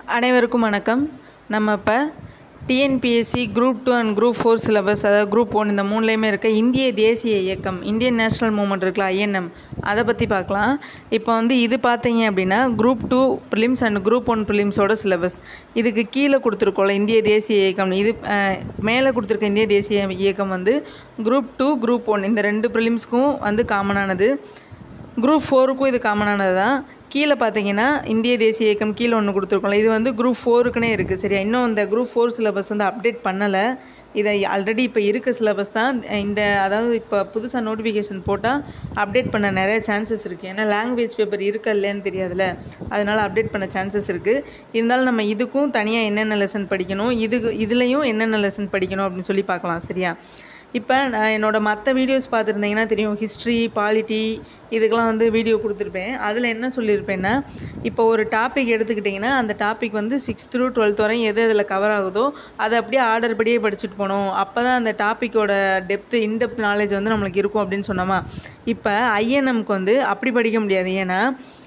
அனைவருக்கும் வணக்கம் நம்ம இப்போ TNPSC group two and group four syllabus அதாவது குரூப் ஒன் இந்த மூணுலேயுமே இருக்க இந்திய தேசிய இயக்கம் இந்தியன் நேஷனல் மூமெண்ட் இருக்குல்ல ஐஎன்எம் அதை பற்றி பார்க்கலாம் இப்போ வந்து இது பார்த்தீங்க அப்படின்னா group two prelims and group one ப்ரிலிம்ஸோட சிலபஸ் இதுக்கு கீழே கொடுத்துருக்கோம்ல இந்திய தேசிய இயக்கம் இது அஹ், மேலே கொடுத்துருக்க இந்திய தேசிய இயக்கம் வந்து குரூப் டூ குரூப் ஒன் இந்த ரெண்டு ப்ரிலிம்ஸ்க்கும் வந்து காமனானது குரூப் ஃபோருக்கும் இது காமனானது தான் கீழே பார்த்தீங்கன்னா இந்திய தேசிய இயக்கம் கீழே ஒன்று கொடுத்துருக்கோம்ல இது வந்து குரூப் ஃபோருக்குனே இருக்குது சரியா இன்னும் இந்த குரூப் ஃபோர் சிலபஸ் வந்து அப்டேட் பண்ணலை இதை ஆல்ரெடி இப்போ இருக்க சிலபஸ் தான் இந்த அதாவது இப்போ புதுசாக நோட்டிஃபிகேஷன் போட்டால் அப்டேட் பண்ண நிறைய சான்சஸ் இருக்குது ஏன்னா லாங்குவேஜ் பேப்பர் இருக்கா இல்லைன்னு தெரியாதுல்ல அதனால் அப்டேட் பண்ண சான்சஸ் இருக்குது இருந்தாலும் நம்ம இதுக்கும் தனியாக என்னென்ன லெசன் படிக்கணும் இதுக்கு இதுலேயும் என்னென்ன லெசன் படிக்கணும் அப்படின்னு சொல்லி பார்க்கலாம் சரியா இப்போ நான் என்னோட மற்ற வீடியோஸ் பார்த்துருந்தீங்கன்னா தெரியும் ஹிஸ்ட்ரி பாலிட்டி இதுக்கெல்லாம் வந்து வீடியோ கொடுத்துருப்பேன் அதில் என்ன சொல்லியிருப்பேன்னா இப்போ ஒரு டாபிக் எடுத்துக்கிட்டிங்கன்னா அந்த டாபிக் வந்து சிக்ஸ்த் த்ரூ டுவெல்த் வரையும் எது அதில் கவர் ஆகுதோ அதை அப்படியே ஆர்டர் படியே படிச்சுட்டு போகணும் அப்போ தான் அந்த டாப்பிக்கோட டெப்த்து இன்டெப்த் நாலேஜ் வந்து நம்மளுக்கு இருக்கும் அப்படின்னு சொன்னோமா இப்போ ஐஎன்எம்க்கு வந்து அப்படி படிக்க முடியாது ஏன்னா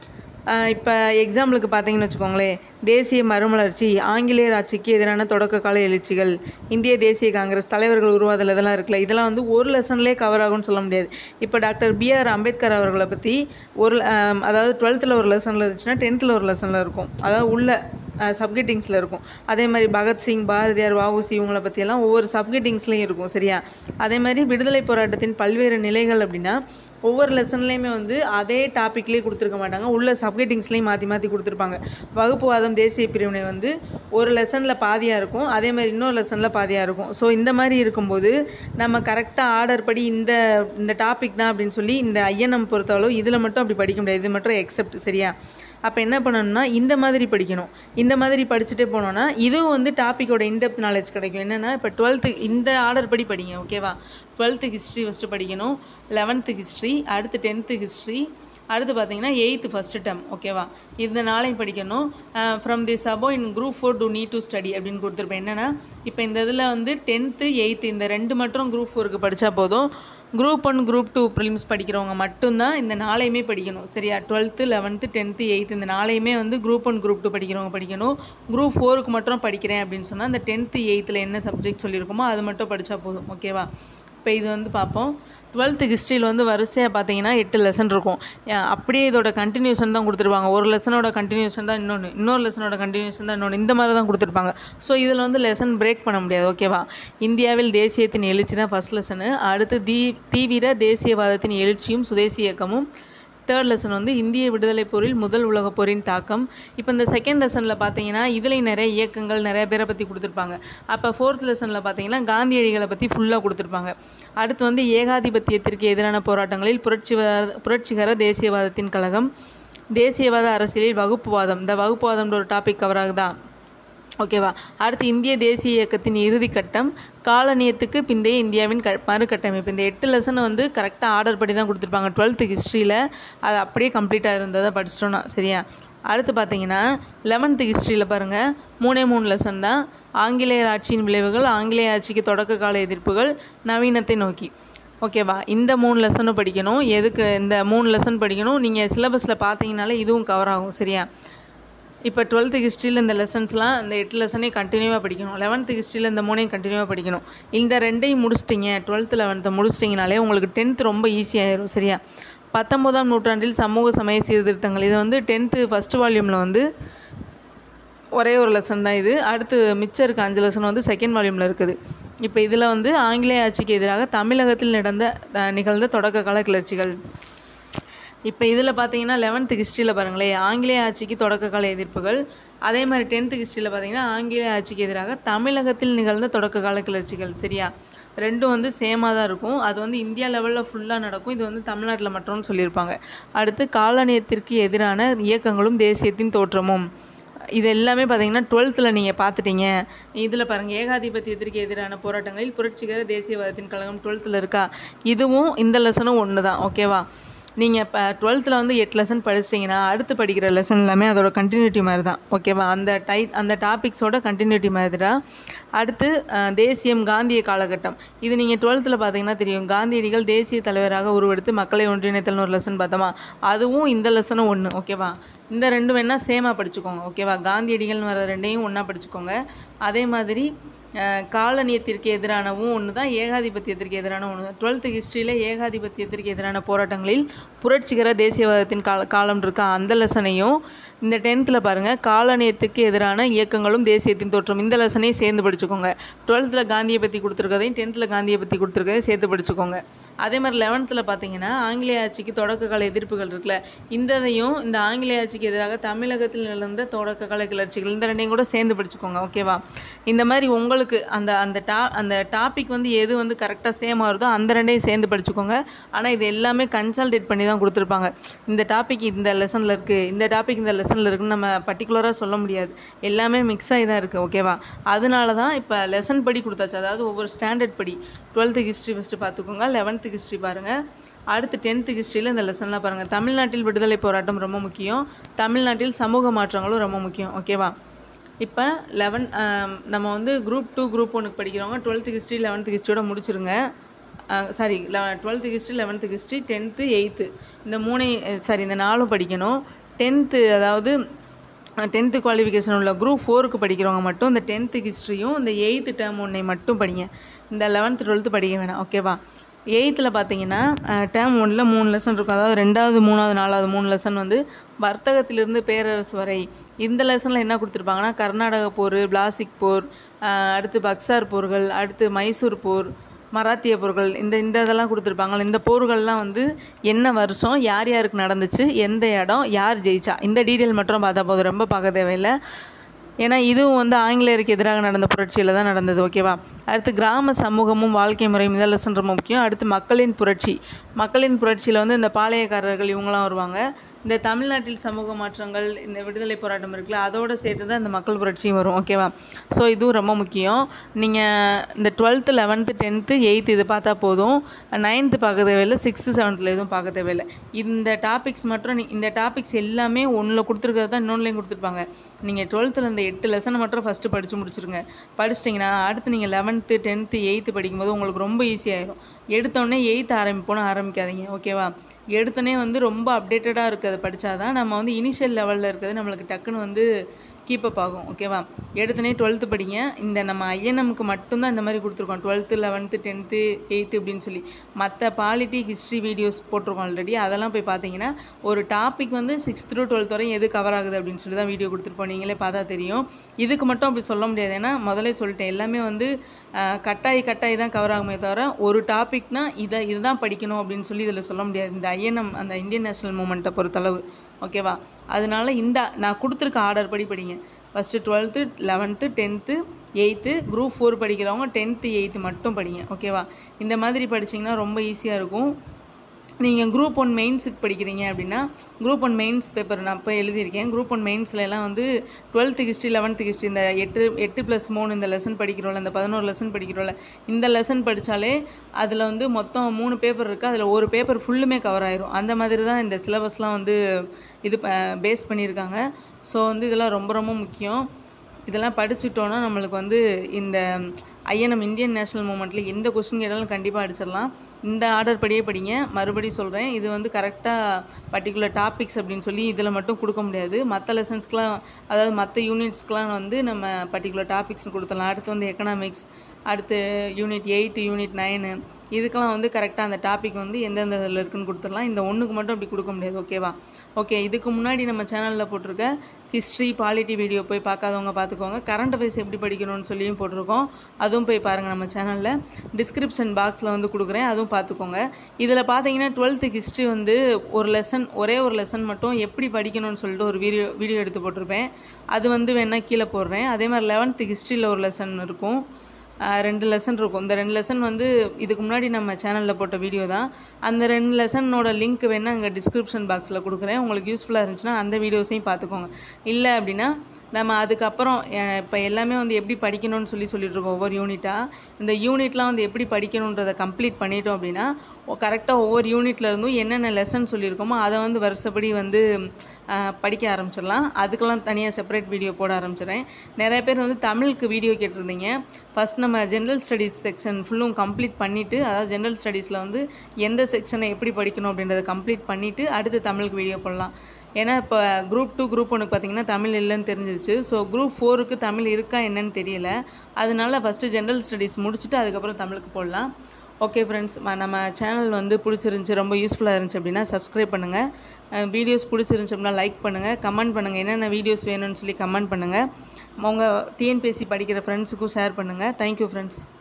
இப்போ எக்ஸாம்பிளுக்கு பார்த்தீங்கன்னு வச்சுக்கோங்களேன் தேசிய மறுமலர்ச்சி ஆங்கிலேயர் ஆட்சிக்கு எதிரான தொடக்க கால எழுச்சிகள் இந்திய தேசிய காங்கிரஸ் தலைவர்கள் உருவாதல் இதெல்லாம் இருக்குல்ல இதெல்லாம் வந்து ஒரு லெசன்லேயே கவர் ஆகும்னு சொல்ல முடியாது இப்போ டாக்டர் பிஆர் அம்பேத்கர் அவர்களை பற்றி ஒரு ஆம், அதாவது டுவெல்த்தில் ஒரு லெசனில் இருந்துச்சுன்னா டென்த்தில் ஒரு லெசனில் இருக்கும் அதாவது உள்ள சப்கெட்டிங்ஸில் இருக்கும் அதே மாதிரி பகத்சிங் பாரதியார் வஉசி இவங்களை பற்றியெல்லாம் ஒவ்வொரு சப்கெட்டிங்ஸ்லேயும் இருக்கும் சரியா அதே மாதிரி விடுதலை போராட்டத்தின் பல்வேறு நிலைகள் அப்படின்னா ஒவ்வொரு லெசன்லேயுமே வந்து அதே டாப்பிக்லேயே கொடுத்துருக்க மாட்டாங்க உள்ள சப்கெட்டிங்ஸ்லேயும் மாற்றி மாற்றி கொடுத்துருப்பாங்க வகுப்புவாதம் தேசிய பிரிவினை வந்து ஒரு லெசனில் பாதியாக இருக்கும் அதே மாதிரி இன்னொரு லெசனில் பாதியாக இருக்கும் ஸோ இந்த மாதிரி இருக்கும்போது நம்ம கரெக்டாக ஆர்டர் படி இந்த இந்த டாபிக் தான் அப்படின்னு சொல்லி இந்த ஐஎன்எம் பொறுத்தளவு இதில் மட்டும் அப்படி படிக்க முடியாது இது மட்டும் எக்ஸப்ட் சரியா அப்போ என்ன பண்ணணும்னா இந்த மாதிரி படிக்கணும் இந்த மாதிரி படிச்சுட்டே போனோன்னா இதுவும் வந்து டாப்பிக்கோட இன்டெப்த் நாலேஜ் கிடைக்கும் என்னென்னா இப்போ டுவெல்த்து இந்த ஆர்டர் படி படிங்க ஓகேவா டுவெல்த்து ஹிஸ்ட்ரி ஃபஸ்ட்டு படிக்கணும் லெவன்த்து ஹிஸ்ட்ரி அடுத்து டென்த்து ஹிஸ்ட்ரி அடுத்து பார்த்தீங்கன்னா எயித்து ஃபஸ்ட்டு டேர்ம் ஓகேவா இந்த நாளையும் படிக்கணும் from the sub in group four to need to study அப்படின்னு கொடுத்துருப்பேன் என்னென்னா இப்போ இந்த இதில் வந்து டென்த்து எயித்து இந்த ரெண்டு மட்டும் குரூப் ஃபோருக்கு படித்தா போதும் group one group two prelims படிக்கிறவங்க மட்டும்தான் இந்த நாளையுமே படிக்கணும் சரியா டுவெல்த்து லெவன்த்து டென்த்து எயித்து இந்த நாளையுமே வந்து குரூப் ஒன் குரூப் டூ படிக்கிறவங்க படிக்கணும் குரூப் ஃபோருக்கு மட்டும் படிக்கிறேன் அப்படின்னு சொன்னால் இந்த டென்த்து எயித்தில் என்ன சப்ஜெக்ட் சொல்லியிருக்கோமோ அது மட்டும் படித்தா போதும் ஓகேவா இப்போ இது வந்து பார்ப்போம் டுவெல்த்து ஹிஸ்ட்ரியில் வந்து வரிசையாக பார்த்தீங்கன்னா எட்டு லெசன் இருக்கும் ஏன் அப்படியே இதோட கண்டினியூஷன் தான் கொடுத்துருப்பாங்க ஒரு லெசனோட கண்டினியூஷன் தான் இன்னொன்று இன்னொரு லெசனோட கண்டினியூஷன் தான் இன்னொன்று இந்த மாதிரி தான் கொடுத்துருப்பாங்க ஸோ இதில் வந்து லெசன் பிரேக் பண்ண முடியாது ஓகேவா இந்தியாவில் தேசியத்தின் எழுச்சி தான் ஃபஸ்ட் லெசனு அடுத்து தீ தீவிர தேசியவாதத்தின் எழுச்சியும் சுதேசி இயக்கமும் தேர்ட் லெசன் வந்து இந்திய விடுதலை போரில் முதல் உலகப் போரின் தாக்கம் இப்போ இந்த செகண்ட் லெசனில் பார்த்தீங்கன்னா இதுலேயும் நிறைய இயக்கங்கள் நிறைய பேரை பற்றி கொடுத்துருப்பாங்க அப்போ ஃபோர்த் லெசனில் பார்த்தீங்கன்னா காந்தியடிகளை பற்றி ஃபுல்லாக கொடுத்துருப்பாங்க அடுத்து வந்து ஏகாதிபத்தியத்திற்கு எதிரான போராட்டங்களில் புரட்சிவாத புரட்சிகர தேசியவாதத்தின் கழகம் தேசியவாத அரசியலில் வகுப்புவாதம் இந்த வகுப்புவாதம்ன்ற ஒரு டாபிக் கவர் ஆகுதா ஓகேவா அடுத்து இந்திய தேசிய இயக்கத்தின் இறுதி கட்டம் காலனியத்துக்கு பிந்தைய இந்தியாவின் க மறுகட்டமைப்பு இந்த எட்டு லெசனை வந்து கரெக்டாக ஆர்டர் படி தான் கொடுத்துருப்பாங்க டுவெல்த்து ஹிஸ்ட்ரியில் அது அப்படியே கம்ப்ளீட்டாக இருந்ததை படிச்சிட்டோன்னா சரியா அடுத்து பார்த்தீங்கன்னா லெவன்த்து ஹிஸ்ட்ரியில் பாருங்கள் மூணே மூணு லெசன் தான் ஆங்கிலேயர் ஆட்சியின் விளைவுகள் ஆங்கிலேய ஆட்சிக்கு தொடக்க கால எதிர்ப்புகள் நவீனத்தை நோக்கி ஓகேவா இந்த மூணு லெசனும் படிக்கணும் எதுக்கு இந்த மூணு லெசன் படிக்கணும் நீங்கள் சிலபஸில் பார்த்தீங்கனாலே இதுவும் கவர் ஆகும் சரியா இப்போ டுவெல்த்து ஹிஸ்ட்ரியில் இந்த லெசன்ஸ்லாம் இந்த எட்டு லெசனையும் கண்டினியூவாக படிக்கணும் லெவன்த்து ஹிஸ்ட்ரியில் இந்த மூணையும் கண்டினியூவாக படிக்கணும் இந்த ரெண்டையும் முடிச்சிட்டிங்க டுவெல்த்து லெவன்த்தை முடிச்சிட்டிங்கனாலே உங்களுக்கு டென்த் ரொம்ப ஈஸியாயிரும் சரியா பத்தொம்போதாம் நூற்றாண்டில் சமூக சமய சீர்திருத்தங்கள் இது வந்து டென்த்து ஃபஸ்ட் வால்யூமில் வந்து ஒரே ஒரு லெசன் தான் இது அடுத்து மிச்சம் இருக்க அஞ்சு லெசன் வந்து செகண்ட் வால்யூமில் இருக்குது இப்போ இதில் வந்து ஆங்கிலேய ஆட்சிக்கு எதிராக தமிழகத்தில் நடந்த அஹ், நிகழ்ந்த தொடக்க கால கிளர்ச்சிகள் இப்போ இதில் பார்த்தீங்கன்னா லெவன்த்து ஹிஸ்ட்ரியில் பாருங்களேன் ஆங்கிலேய ஆட்சிக்கு தொடக்க கால எதிர்ப்புகள் அதே மாதிரி டென்த்து ஹிஸ்ட்ரியில் பார்த்தீங்கன்னா ஆங்கிலேய ஆட்சிக்கு எதிராக தமிழகத்தில் நிகழ்ந்த தொடக்க கால கிளர்ச்சிகள் சரியா ரெண்டும் வந்து சேமாக தான் இருக்கும் அது வந்து இந்தியா லெவலில் ஃபுல்லாக நடக்கும் இது வந்து தமிழ்நாட்டில் மட்டும்னு சொல்லியிருப்பாங்க அடுத்து காலனியத்திற்கு எதிரான இயக்கங்களும் தேசியத்தின் தோற்றமும் இது எல்லாமே பார்த்தீங்கன்னா டுவெல்த்தில் நீங்கள் பார்த்துட்டீங்க இதில் பாருங்கள் ஏகாதிபத்தியத்திற்கு எதிரான போராட்டங்களில் புரட்சிகர தேசியவாதத்தின் கழகம் டுவெல்த்தில் இருக்கா இதுவும் இந்த லெசனும் ஒன்று தான் ஓகேவா நீங்கள் இப்போ டுவெல்த்தில் வந்து எட்டு லெசன் படிச்சிட்டிங்கன்னா அடுத்து படிக்கிற லெசன் எல்லாமே அதோட கண்டினியூட்டி மாதிரி தான் ஓகேவா அந்த டைட் அந்த டாபிக்ஸோட கண்டினியூட்டி மாதிரி தான் அடுத்து அஹ், தேசியம் காந்திய காலகட்டம் இது நீங்கள் டுவெல்த்தில் பார்த்தீங்கன்னா தெரியும் காந்தியடிகள் தேசிய தலைவராக உருவெடுத்து மக்களை ஒன்றிணைத்தல்னு ஒரு லெசன் பார்த்தோமா அதுவும் இந்த லெசனும் ஒன்று ஓகேவா இந்த ரெண்டும் வேணால் சேமாக படிச்சுக்கோங்க ஓகேவா காந்தியடிகள்னு வர ரெண்டையும் ஒன்றா படிச்சுக்கோங்க அதே மாதிரி அஹ், காலனியத்திற்கு எதிரானவும் ஒன்று தான் ஏகாதிபத்தியத்திற்கு எதிரான ஒன்று தான் டுவெல்த்து ஹிஸ்ட்ரியில் ஏகாதிபத்தியத்திற்கு எதிரான போராட்டங்களில் புரட்சிகர தேசியவாதத்தின் கால காலம் இருக்க அந்த லெசனையும் இந்த டென்த்தில் பாருங்கள் காலனியத்துக்கு எதிரான இயக்கங்களும் தேசியத்தின் தோற்றம் இந்த லெசனையும் சேர்ந்து படிச்சுக்கோங்க டுவெல்த்தில் காந்தியை பற்றி கொடுத்துருக்கதையும் டென்த்தில் காந்தியை பற்றி கொடுத்துருக்கதையும் சேர்த்து படிச்சுக்கோங்க அதே மாதிரி லெவன்த்தில் பார்த்தீங்கன்னா ஆங்கிலேய ஆட்சிக்கு தொடக்க கால எதிர்ப்புகள் இருக்குல்ல இந்ததையும் இந்த ஆங்கிலேய ஆட்சிக்கு எதிராக தமிழகத்தில் நிலர்ந்த தொடக்க கால கிளர்ச்சிகள் இந்த ரெண்டையும் கூட சேர்ந்து படிச்சுக்கோங்க ஓகேவா இந்த மாதிரி உங்களுக்கு அந்த அந்த டா அந்த டாபிக் வந்து எது வந்து கரெக்டாக சேம் ஆகுதோ அந்த ரெண்டையும் சேர்ந்து படிச்சுக்கோங்க ஆனால் இது எல்லாமே கன்சல்டேட் பண்ணி தான் கொடுத்துருப்பாங்க இந்த டாபிக் இந்த லெசனில் இருக்குது இந்த டாபிக் இந்த லெசனில் இருக்குன்னு நம்ம பர்டிகுலராக சொல்ல முடியாது எல்லாமே மிக்ஸ் ஆகி தான் இருக்குது ஓகேவா அதனால தான் இப்போ லெசன் படி கொடுத்தாச்சு அதாவது ஒவ்வொரு ஸ்டாண்டர்ட் படி டுவெல்த்து ஹிஸ்ட்ரி ஃபஸ்ட்டு பார்த்துக்கோங்க லெவன்த்து ஹிஸ்ட்ரி பாருங்கள் அடுத்து டென்த்து ஹிஸ்ட்ரியில் இந்த லெசன்லாம் பாருங்கள் தமிழ்நாட்டில் விடுதலை போராட்டம் ரொம்ப முக்கியம் தமிழ்நாட்டில் சமூக மாற்றங்களும் ரொம்ப முக்கியம் ஓகேவா இப்போ லெவன் நம்ம வந்து குரூப் டூ குரூப் ஒன்றுக்கு படிக்கிறவங்க டுவெல்த்து ஹிஸ்ட்ரி லெவன்த்து ஹிஸ்ட்ரியோட முடிச்சிருங்க sorry twelfth history eleventh history tenth eighth இந்த மூணை சாரி இந்த நாலும் படிக்கணும் டென்த்து அதாவது டென்த்து குவாலிஃபிகேஷன் உள்ள குரூப் ஃபோருக்கு படிக்கிறவங்க மட்டும் இந்த டென்த்து ஹிஸ்ட்ரியும் இந்த எயித்து டேர்ம் ஒன்றை மட்டும் படிங்க இந்த லெவன்த்து டுவெல்த்து படிக்க வேணாம் ஓகேவா எயித்தில் பார்த்தீங்கன்னா டேர்ம் ஒன்றில் மூணு லெசன் இருக்கும் அதாவது ரெண்டாவது மூணாவது நாலாவது மூணு லெசன் வந்து வர்த்தகத்திலிருந்து பேரரசு வரை இந்த லெசனில் என்ன கொடுத்துருப்பாங்கன்னா கர்நாடக போர் பிளாசிக் போர் அஹ் அடுத்து பக்சார் போர்கள் அடுத்து மைசூர் போர் மராத்திய போர்கள் இந்த இந்த இதெல்லாம் கொடுத்துருப்பாங்க இந்த போர்கள்லாம் வந்து என்ன வருஷம் யார் யாருக்கு நடந்துச்சு எந்த இடம் யார் ஜெயிச்சா இந்த டீட்டெயில் மட்டும் பார்த்தா போதும் ரொம்ப பார்க்க தேவையில்லை ஏன்னா இதுவும் வந்து ஆங்கிலேயருக்கு எதிராக நடந்த புரட்சியில் தான் நடந்தது ஓகேவா அடுத்து கிராம சமூகமும் வாழ்க்கை முறையும் இந்த லெசன் ரொம்ப முக்கியம் அடுத்து மக்களின் புரட்சி மக்களின் புரட்சியில் வந்து இந்த பாளையக்காரர்கள் இவங்களாம் வருவாங்க இந்த தமிழ்நாட்டில் சமூக மாற்றங்கள் இந்த விடுதலை போராட்டம் இருக்குல்ல அதோடு சேர்த்து தான் இந்த மக்கள் புரட்சியும் வரும் ஓகேவா ஸோ இதுவும் ரொம்ப முக்கியம் நீங்கள் இந்த டுவெல்த்து லெவன்த்து டென்த்து எயித்து இது பார்த்தா போதும் நைன்த்து பார்க்க தேவையில்லை சிக்ஸ்த்து செவன்த்தில் எதுவும் பார்க்க தேவையில்லை இந்த டாபிக்ஸ் மட்டும் நீ இந்த டாபிக்ஸ் எல்லாமே ஒன்றில் கொடுத்துருக்கிறது தான் இன்னொன்றுலையும் கொடுத்துருப்பாங்க நீங்கள் டுவெல்த்தில் இந்த எட்டு லெசனை மட்டும் ஃபஸ்ட்டு படித்து முடிச்சிருங்க படிச்சிட்டிங்கன்னா அடுத்து நீங்கள் லெவன்த்து டென்த்து எயித்து படிக்கும்போது உங்களுக்கு ரொம்ப ஈஸியாகிடும் எடுத்தோடனே எயித்து ஆரம்பிப்போன்னு ஆரம்பிக்காதீங்க ஓகேவா எடுத்தோடனே வந்து ரொம்ப அப்டேட்டடாக இருக்கிறத படித்தாதான் நம்ம வந்து இனிஷியல் லெவலில் இருக்கிறது நம்மளுக்கு டக்குன்னு வந்து கீப்பப் ஆகும் ஓகேவா எடுத்தோடனே டுவெல்த்து படிங்க இந்த நம்ம ஐஎன்எம்க்கு மட்டும்தான் இந்த மாதிரி கொடுத்துருக்கோம் டுவெல்த்து லெவன்த்து டென்த்து எயித்து அப்படின்னு சொல்லி மற்ற பாலிட்டி ஹிஸ்ட்ரி வீடியோஸ் போட்டிருக்கோம் ஆல்ரெடி அதெல்லாம் போய் பார்த்தீங்கன்னா ஒரு டாபிக் வந்து சிக்ஸ்த் டு டுவெல்த் வரையும் எது கவர் ஆகுது அப்படின்னு சொல்லி தான் வீடியோ கொடுத்துருப்போம் நீங்களே பார்த்தா தெரியும் இதுக்கு மட்டும் அப்படி சொல்ல முடியாது ஏன்னா முதல்ல சொல்லிட்டேன் எல்லாமே வந்து அஹ், கட்டாயி கட்டாயி தான் கவர் ஆகுமே தவிர ஒரு டாபிக்னா இதை இதுதான் படிக்கணும் அப்படின்னு சொல்லி இதில் சொல்ல முடியாது இந்த ஐஎன்எம் அந்த இந்தியன் நேஷனல் மூமெண்ட்டை பொறுத்தளவு ஓகேவா அதனால இந்த நான் கொடுத்துருக்க ஆர்டர் படி படிங்க first twelfth eleventh tenth eighth group four படிக்கிறவங்க டென்த்து எயித்து மட்டும் படிங்க ஓகேவா இந்த மாதிரி படிச்சிங்கன்னா ரொம்ப ஈஸியாக இருக்கும் நீங்கள் குரூப் ஒன் மெயின்ஸுக்கு படிக்கிறீங்க அப்படின்னா குரூப் ஒன் மெயின்ஸ் பேப்பர் நான் இப்போ எழுதியிருக்கேன் குரூப் ஒன் மெயின்ஸ்ல எல்லாம் வந்து டுவெல்த்து ஹிஸ்ட்ரி லெவன்த்து ஹிஸ்ட்ரி இந்த எட்டு எட்டு ப்ளஸ் மூணு இந்த லெசன் படிக்கிறோம்ல இந்த பதினோரு லெசன் படிக்கிறோம்ல இந்த லெசன் படித்தாலே அதில் வந்து மொத்தம் மூணு பேப்பர் இருக்குது அதில் ஒரு பேப்பர் ஃபுல்லுமே கவர் ஆயிரும் அந்த மாதிரி தான் இந்த சிலபஸ்லாம் வந்து இது பேஸ் பண்ணியிருக்காங்க ஸோ வந்து இதெல்லாம் ரொம்ப ரொம்ப முக்கியம் இதெல்லாம் படிச்சுட்டோன்னா நம்மளுக்கு வந்து இந்த ஐஎன்எம் இந்தியன் நேஷனல் மூமெண்ட்டில் எந்த கொஸ்டின் கேட்டாலும் கண்டிப்பாக அடிச்சிடலாம் இந்த ஆர்டர் படியே படிங்க மறுபடியும் சொல்கிறேன் இது வந்து கரெக்டாக பர்டிகுலர் டாபிக்ஸ் அப்படின்னு சொல்லி இதில் மட்டும் கொடுக்க முடியாது மற்ற லெசன்ஸ்க்கெலாம் அதாவது மற்ற யூனிட்ஸ்க்கெலாம் வந்து நம்ம பர்டிகுலர் டாபிக்ஸ் கொடுத்துடலாம் அடுத்து வந்து எக்கனாமிக்ஸ் அடுத்து யூனிட் எயிட் யூனிட் நைனு இதுக்கெல்லாம் வந்து கரெக்டாக அந்த டாபிக் வந்து எந்தெந்த இதில் இருக்குன்னு கொடுத்துடலாம் இந்த ஒன்றுக்கு மட்டும் அப்படி கொடுக்க முடியாது ஓகேவா ஓகே இதுக்கு முன்னாடி நம்ம சேனலில் போட்டிருக்க ஹிஸ்ட்ரி பாலிட்டி வீடியோ போய் பார்க்காதவங்க பார்த்துக்கோங்க கரண்ட் அஃபேர்ஸ் எப்படி படிக்கணும்னு சொல்லியும் போட்டிருக்கோம் அதுவும் போய் பாருங்கள் நம்ம சேனலில் டிஸ்கிரிப்ஷன் பாக்ஸில் வந்து கொடுக்குறேன் அதுவும் பார்த்துக்கோங்க இதில் பார்த்தீங்கன்னா டுவெல்த்து ஹிஸ்ட்ரி வந்து ஒரு லெசன் ஒரே ஒரு லெசன் மட்டும் எப்படி படிக்கணும்னு சொல்லிட்டு ஒரு வீடியோ வீடியோ எடுத்து போட்டிருப்பேன் அது வந்து வேணால் கீழே போடுறேன் அதே மாதிரி லெவன்த்து ஹிஸ்ட்ரியில் ஒரு லெசன் இருக்கும் ஆஹ் ரெண்டு லெசன் இருக்கும் இந்த ரெண்டு லெசன் வந்து இதுக்கு முன்னாடி நம்ம சேனலில் போட்ட வீடியோ தான் அந்த ரெண்டு லெசனோட லிங்க் வேணால் அங்கே டிஸ்கிரிப்ஷன் பாக்ஸில் கொடுக்குறேன் உங்களுக்கு யூஸ்ஃபுல்லாக இருந்துச்சுன்னா அந்த வீடியோஸையும் பார்த்துக்கோங்க இல்லை அப்படின்னா நம்ம அதுக்கப்புறம் இப்போ எல்லாமே வந்து எப்படி படிக்கணும்னு சொல்லி சொல்லிட்டு இருக்கோம் ஒவ்வொரு யூனிட்டாக இந்த யூனிட்லாம் வந்து எப்படி படிக்கணுன்றதை கம்ப்ளீட் பண்ணிட்டோம் அப்படின்னா கரெக்டாக ஒவ்வொரு யூனிட்ல இருந்தும் என்னென்ன லெசன் சொல்லியிருக்கோமோ அதை வந்து வருஷப்படி வந்து ஆஹ், படிக்க ஆரம்பிச்சிடலாம் அதுக்கெல்லாம் தனியாக செப்பரேட் வீடியோ போட ஆரம்பிச்சிடுறேன் நிறைய பேர் வந்து தமிழுக்கு வீடியோ கேட்டிருந்தீங்க ஃபஸ்ட் நம்ம ஜென்ரல் ஸ்டடீஸ் செக்ஷன் ஃபுல்லும் கம்ப்ளீட் பண்ணிவிட்டு அதாவது ஜென்ரல் ஸ்டடீஸில் வந்து எந்த செக்ஷனை எப்படி படிக்கணும் அப்படின்றத கம்ப்ளீட் பண்ணிவிட்டு அடுத்து தமிழுக்கு வீடியோ போடலாம் ஏன்னா இப்போ குரூப் டூ குரூப் ஒனுக்கு பார்த்தீங்கன்னா தமிழ் இல்லைன்னு தெரிஞ்சிருச்சு ஸோ குரூப் ஃபோருக்கு தமிழ் இருக்கா என்னன்னு தெரியல அதனால ஃபஸ்ட்டு ஜென்ரல் ஸ்டடீஸ் முடிச்சுட்டு அதுக்கப்புறம் தமிழுக்கு போடலாம் ஓகே ஃப்ரெண்ட்ஸ் நம்ம சேனல் வந்து பிடிச்சிருந்துச்சி ரொம்ப யூஸ்ஃபுல்லாக இருந்துச்சு அப்படின்னா சப்ஸ்கிரைப் பண்ணுங்கள் வீடியோஸ் பிடிச்சிருந்துச்சு அப்படின்னா லைக் பண்ணுங்கள் கமெண்ட் பண்ணுங்கள் என்னென்ன வீடியோஸ் வேணும்னு சொல்லி கமெண்ட் பண்ணுங்கள் உங்கள் டிஎன்பிஎஸ்சி படிக்கிற ஃப்ரெண்ட்ஸுக்கும் ஷேர் பண்ணுங்கள் தேங்க்யூ ஃப்ரெண்ட்ஸ்